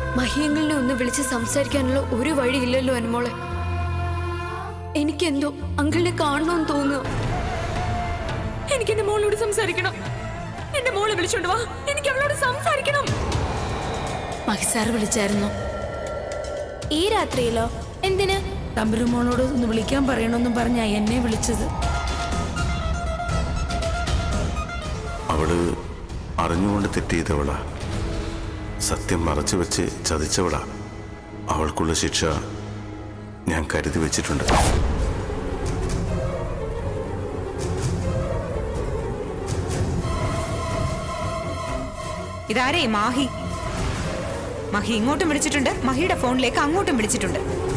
മഹിയങ്ങളിനെ ഒന്ന് വിളിച്ച് സംസാരിക്കാനുള്ള ഒരു വഴിയില്ലല്ലോ അനുമോളെ എനിക്കെന്തോ അങ്കിളിനെ കാണണമെന്ന് തോന്നുക എനിക്ക് എന്റെ മോളോട് സംസാരിക്കണം എന്റെ മോളെ വിളിച്ചോണ്ട് വാ എനിക്ക് അവളോട് സംസാരിക്കണം മഹിസാർ വിളിച്ചായിരുന്നു ഈ രാത്രിയിലോ എന്തിന് തമ്പുരുമോളോട് ഒന്ന് വിളിക്കാൻ പറയണമെന്നും പറഞ്ഞാ എന്നെ വിളിച്ചത് അവള് അറിഞ്ഞുകൊണ്ട് തെറ്റ് ചെയ്തവളാ സത്യം മറച്ചു വെച്ച് ചതിച്ചവളാ അവൾക്കുള്ള ശിക്ഷ ഞാൻ കരുതി വെച്ചിട്ടുണ്ട് ഇതാരേ മാഹി മഹി ഇങ്ങോട്ടും വിളിച്ചിട്ടുണ്ട് മഹിയുടെ ഫോണിലേക്ക് അങ്ങോട്ടും വിളിച്ചിട്ടുണ്ട്